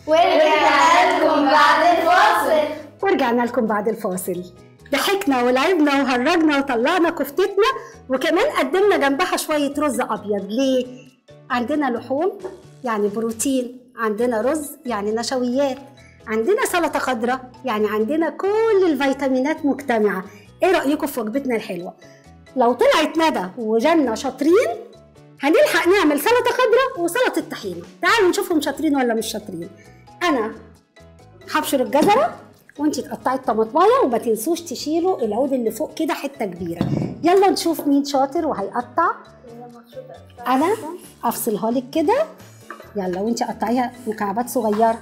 ورجعنا لكم بعد الفاصل ورجعنا لكم بعد الفاصل ضحكنا ولعبنا وهرجنا وطلعنا كفتتنا وكمان قدمنا جنبها شوية رز أبيض ليه؟ عندنا لحوم يعني بروتين عندنا رز يعني نشويات عندنا سلطة خضراء يعني عندنا كل الفيتامينات مجتمعة ايه رأيكم في وجبتنا الحلوة؟ لو طلعت ندى وجنة شاطرين هنلحق نعمل سلطة خضراء وسلطة طحينة تعالوا نشوفهم شاطرين ولا مش شاطرين أنا هبشر الجزرة وانتي تقطعي الطماطمايه وما تنسوش تشيلوا العود اللي فوق كده حته كبيره يلا نشوف مين شاطر وهيقطع انا افصلها لك كده يلا وانتي قطعيها مكعبات صغيره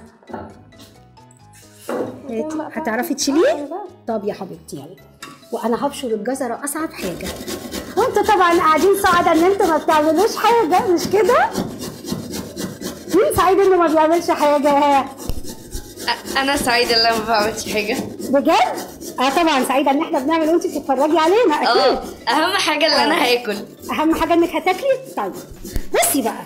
هاتي. هتعرفي تشيليه طب يا حبيبتي يلا وانا هبشر الجزره اصعب حاجه وانتوا طبعا قاعدين سعداء ان انتوا ما بتعملوش حاجه مش كده مين سعيد انه ما بيعملش حاجه ها انا سعيده اللي أنا ما بعملش حاجه بجد؟ اه طبعا سعيده ان احنا بنعمل وانت بتتفرجي علينا اه اكيد اهم حاجه اللي انا هاكل اهم حاجه انك هتاكلي طيب بصي بقى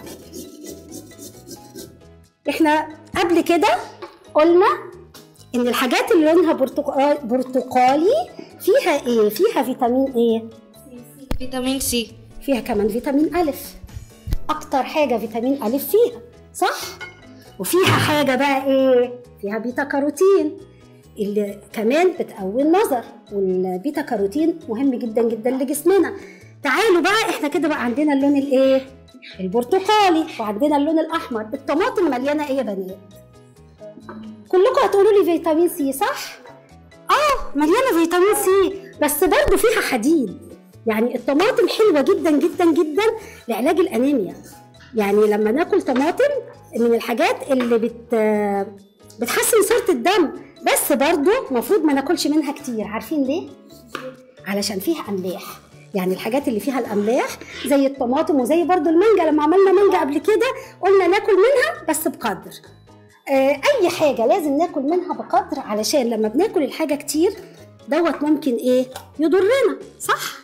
احنا قبل كده قلنا ان الحاجات اللي لونها برتقال برتقالي فيها ايه فيها فيتامين ايه فيتامين سي فيها كمان فيتامين ألف أكتر حاجة فيتامين ألف فيها صح؟ وفيها حاجة بقى إيه؟ فيها بيتا كاروتين اللي كمان بتقوي النظر والبيتا كاروتين مهم جدا جدا لجسمنا تعالوا بقى احنا كده بقى عندنا اللون الايه؟ البرتقالي وعندنا اللون الأحمر الطماطم مليانة ايه يا بنات؟ كلكم هتقولوا لي فيتامين سي صح؟ اه مليانه فيتامين سي بس برضه فيها حديد يعني الطماطم حلوه جدا جدا جدا لعلاج الانيميا يعني لما ناكل طماطم من الحاجات اللي بت بتحسن صوره الدم بس برضه المفروض ما ناكلش منها كتير عارفين ليه علشان فيها املاح يعني الحاجات اللي فيها الاملاح زي الطماطم وزي برضه المانجا لما عملنا مانجا قبل كده قلنا ناكل منها بس بقدر آه، اي حاجه لازم ناكل منها بقدر علشان لما بناكل الحاجه كتير دوت ممكن ايه يضرنا صح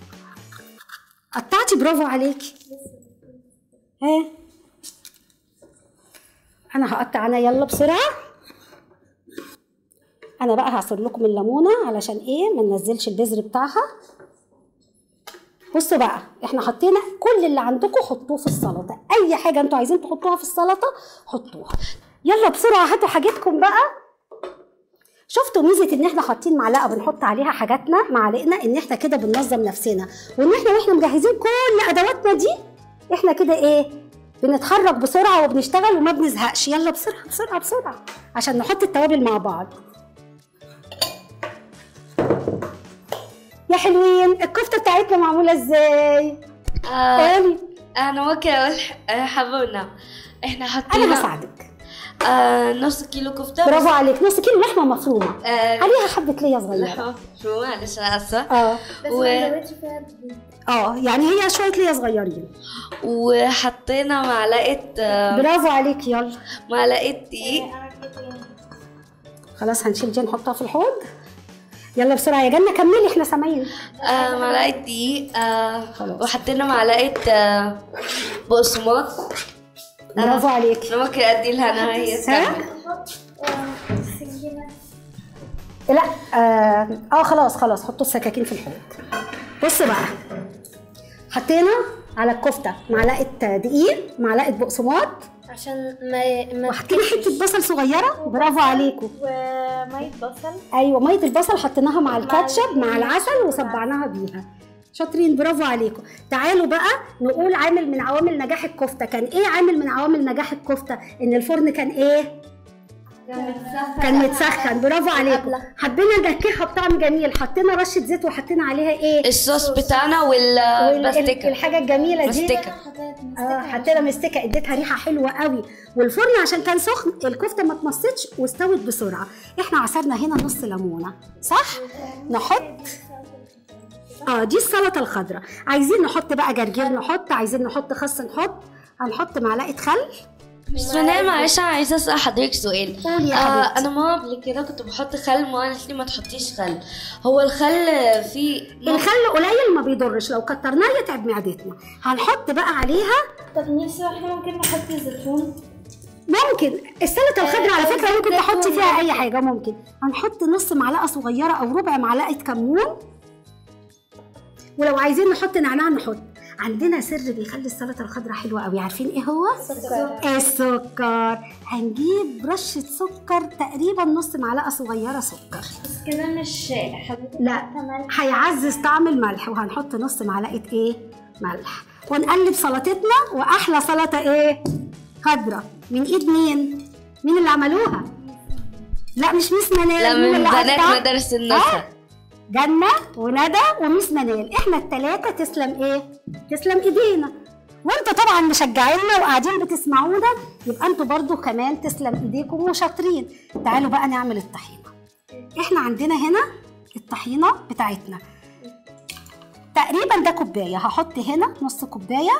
قطعتي برافو عليكي ها انا هقطع انا يلا بسرعه انا بقى هعصر لكم الليمونه علشان ايه ما ننزلش البذر بتاعها بصوا بقى احنا حطينا كل اللي عندكم حطوه في السلطه اي حاجه انتوا عايزين تحطوها في السلطه حطوها يلا بسرعه هاتوا حاجتكم بقى شفتوا ميزه ان احنا حاطين معلقه بنحط عليها حاجاتنا معالقنا ان احنا كده بننظم نفسنا وان احنا واحنا مجهزين كل ادواتنا دي احنا كده ايه بنتحرك بسرعه وبنشتغل وما بنزهقش يلا بسرعه بسرعه بسرعه عشان نحط التوابل مع بعض يا حلوين الكفته بتاعتنا معموله ازاي آه قولي انا ممكن اقول ح- آه، حبونا احنا انا حطينا هساعدك آه نص كيلو كفته برافو عليك نص كيلو لحمه مفرومه آه عليها حبه ليا صغيره لحمه شو معلش انا اسفه اه و... اه يعني هي شويه ليا صغيرين وحطينا معلقه آه برافو عليك يلا معلقه دقيق خلاص هنشيل دي نحطها في الحوض يلا بسرعه يا جنه كملي احنا سامعين آه معلقه دقيق آه خلاص. وحطينا معلقه آه بقسماط برافو عليك انا ممكن ادي لها انا هي ها؟ لا اه, اه خلاص خلاص حطوا السكاكين في الحوض بص بقى حطينا على الكفته معلقه دقيق معلقه بقسماط عشان ما ما وحطينا حته بصل صغيره برافو عليكم ومية بصل ايوه ميه البصل حطيناها مع الكاتشب مع العسل وصبعناها بيها شاطرين برافو عليكم تعالوا بقى نقول عامل من عوامل نجاح الكفته كان ايه عامل من عوامل نجاح الكفته ان الفرن كان ايه كان متسخن برافو عليكم حبينا ننكهها بطعم جميل حطينا رشه زيت وحطينا عليها ايه الصوص بتاعنا وال- ال- والباستيكا الحاجه الجميله دي مستكة اه حطينا مستكه اديتها ريحه حلوه قوي والفرن عشان كان سخن الكفته ما اتمصتش واستوت بسرعه احنا عصرنا هنا نص ليمونه صح نحط اه دي السلطه الخضراء عايزين نحط بقى جرجير نحط عايزين نحط خس نحط هنحط معلقه خل بس انا معلش انا عايزه اسال حضرتك سؤال قولي يا آه حبيبتي انا ماما قبل كده كنت بحط خل ماما قالت لي ما تحطيش خل هو الخل فيه الخل قليل ما بيضرش لو كترناه يتعب معدتنا هنحط بقى عليها طب نفسي احنا ممكن نحط زيتون ممكن السلطه الخضراء على فكره ممكن تحطي فيها اي حاجه ممكن هنحط نص معلقه صغيره او ربع معلقه كمون ولو عايزين نحط نعناع نحط عندنا سر بيخلي السلطه الخضراء حلوه قوي عارفين ايه هو سكر. السكر هنجيب رشه سكر تقريبا نص معلقه صغيره سكر بس كده مش حضرتك لا حاطة ملح. هيعزز طعم الملح وهنحط نص معلقه ايه ملح ونقلب سلطتنا واحلى سلطه ايه خضراء من ايد مين مين اللي عملوها لا مش ميس منال لا مين من اللي بنات عملها؟ مدارس النساء جنة وندى وميس منال احنا التلاتة تسلم ايه تسلم ايدينا وانتوا طبعا مشجعينا وقاعدين بتسمعونا يبقى انتوا برضو كمان تسلم ايديكم وشاطرين تعالوا بقى نعمل الطحينة احنا عندنا هنا الطحينة بتاعتنا تقريبا ده كوباية هحط هنا نص كوباية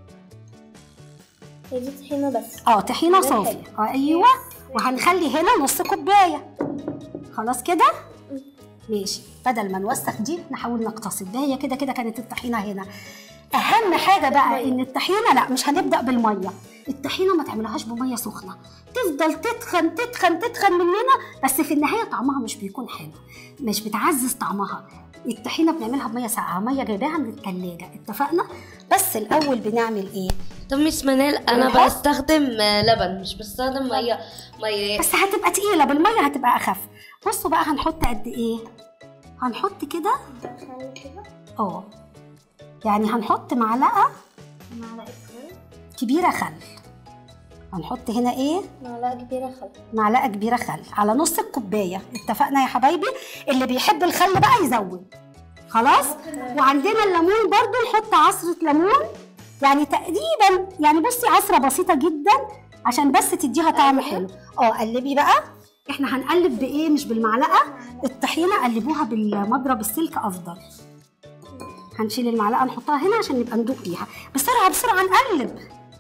هي دي طحينة بس اه طحينة ده صافي اه ايوه وهنخلي هنا نص كوباية خلاص كده ماشي بدل ما نوسخ دي نحاول نقتصد ده هي كده كده كانت الطحينة هنا اهم حاجة بقى ان الطحينة لا مش هنبدأ بالمية الطحينة ما تعملهاش بمية سخنة تفضل تتخن تتخن تتخن مننا بس في النهاية طعمها مش بيكون حلو مش بتعزز طعمها الطحينة بنعملها بمية ساقعة مية جايباها من التلاجة اتفقنا بس الأول بنعمل ايه طب ميس منال انا نحط؟ بستخدم آه، لبن مش بستخدم ميه ميه بس هتبقى تقيلة بالمية هتبقى أخف بصوا بقى هنحط قد إيه هنحط كده خلي كده اه يعني هنحط معلقة معلقة خل كبيرة خل هنحط هنا إيه معلقة كبيرة خل معلقة كبيرة خل على نص الكوباية اتفقنا يا حبايبي اللي بيحب الخل بقى يزود خلاص وعندنا الليمون برضو نحط عصرة ليمون يعني تقريبا يعني بصي عصرة بسيطة جدا عشان بس تديها طعم حلو اه قلبي بقى احنا هنقلب بايه مش بالمعلقة الطحينة قلبوها بالمضرب السلك افضل هنشيل المعلقة نحطها هنا عشان نبقى ندوق بيها بسرعة بسرعة نقلب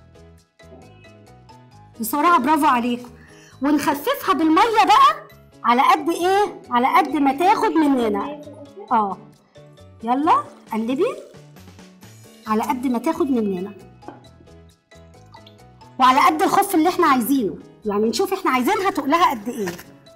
بسرعة برافو عليكم ونخففها بالمية بقى على قد ايه على قد ما تاخد مننا اه يلا قلبي على قد ما تاخد مننا وعلى قد الخف اللي احنا عايزينه يعني نشوف احنا عايزينها تقلها قد ايه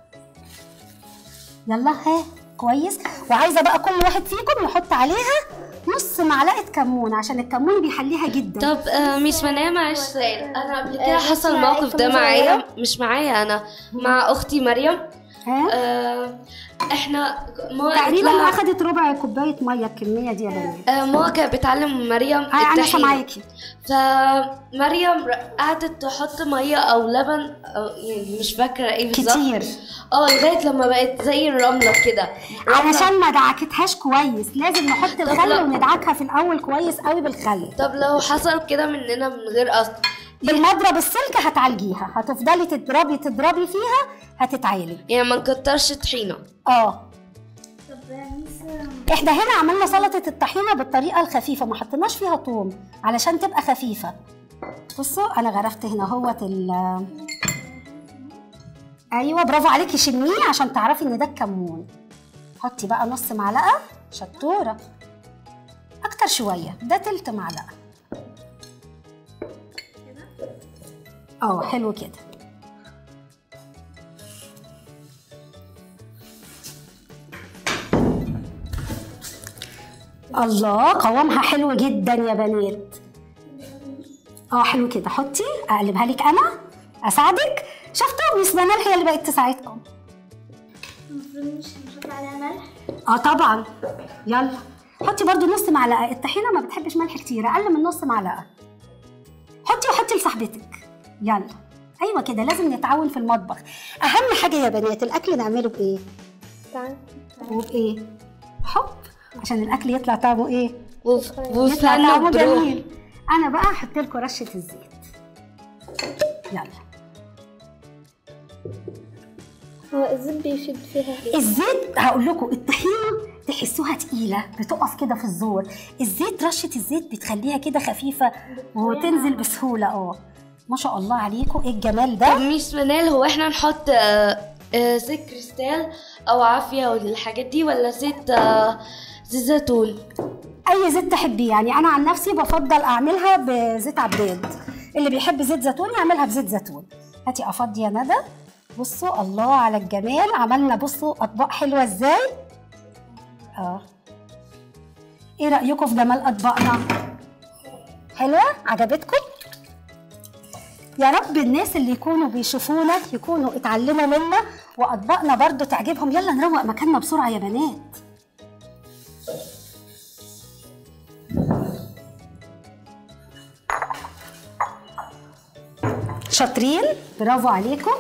يلا ها كويس وعايزه بقى كل واحد فيكم يحط عليها نص معلقه كمون عشان الكمون بيحليها جدا طب آه، ميس منال معلش سؤال انا قبل كده آه، حصل معاكي الموقف ده صغيرة؟ معايا مش معايا انا مع اختي مريم ها آه، احنا ما قالت تقريبا لها- اخدت ربع كوبايه ميه الكميه دي يا بنات آه، ماما كانت بتعلم مريم ها انا التحليل سامعاكي فمريم قعدت تحط ميه او لبن أو يعني مش فاكره ايه بالظبط كتير اه لغايه لما بقت زي الرمله كده رملة. علشان ما دعكتهاش كويس لازم نحط الخل لا. وندعكها في الاول كويس قوي بالخل طب لو حصل كده مننا من غير قصد بالمضرب السلك هتعالجيها هتفضلي تضربي تضربي فيها هتتعالج يعني ما نكترش طحينه اه طب ميس احنا هنا عملنا سلطه الطحينه بالطريقه الخفيفه ما حطيناش فيها ثوم علشان تبقى خفيفه بصوا انا غرفت هنا اهوت ال ايوه برافو عليكي شميه عشان تعرفي ان ده الكمون حطي بقى نص معلقه شطوره اكتر شويه ده تلت معلقه اه حلو كده الله قوامها حلو جدا يا بنات اه حلو كده حطي اقلبها لك انا اساعدك شفتوا ميس منال هي اللي بقت تساعدكم المفروض مش هنحط عليها ملح اه طبعا يلا حطي برضو نص معلقه الطحينه ما بتحبش ملح كتير اقل من نص معلقه حطي وحطي لصاحبتك يلا ايوه كده لازم نتعاون في المطبخ اهم حاجه يا بنات الاكل نعمله بايه تعال وبايه حب عشان الاكل يطلع طعمه ايه وف- يطلع وفن طعمه بروح جميل انا بقى هحط لكم رشه الزيت يلا هو الزيت بيفيد فيها ايه؟ الزيت هقول لكم الطحينه تحسوها تقيله بتقف كده في الزور الزيت رشه الزيت بتخليها كده خفيفه وتنزل بسهوله اه ما شاء الله عليكم ايه الجمال طب ده ميس منال هو احنا نحط آه، آه، زيت كريستال او عافيه والحاجات دي ولا زيت آه، زيت زيتون اي زيت تحبيه يعني انا عن نفسي بفضل اعملها بزيت عباد اللي بيحب زيت زيتون يعملها بزيت زيتون هاتي افضي يا ندى بصوا الله على الجمال عملنا بصوا اطباق حلوه ازاي اه ايه رايكم في جمال اطباقنا حلوه عجبتكم يا رب الناس اللي يكونوا بيشوفونا يكونوا اتعلموا منا واطباقنا برضو تعجبهم يلا نروق مكاننا بسرعه يا بنات شاطرين برافو عليكم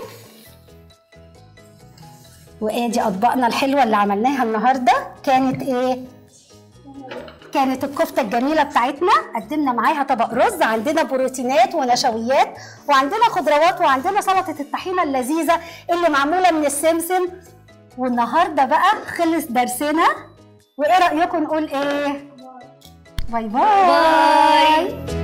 وادي اطباقنا الحلوه اللي عملناها النهارده كانت ايه كانت الكفته الجميله بتاعتنا قدمنا معاها طبق رز عندنا بروتينات ونشويات وعندنا خضروات وعندنا سلطه الطحينه اللذيذه اللي معموله من السمسم والنهارده بقى خلص درسنا وايه رايكم نقول ايه باي باي, باي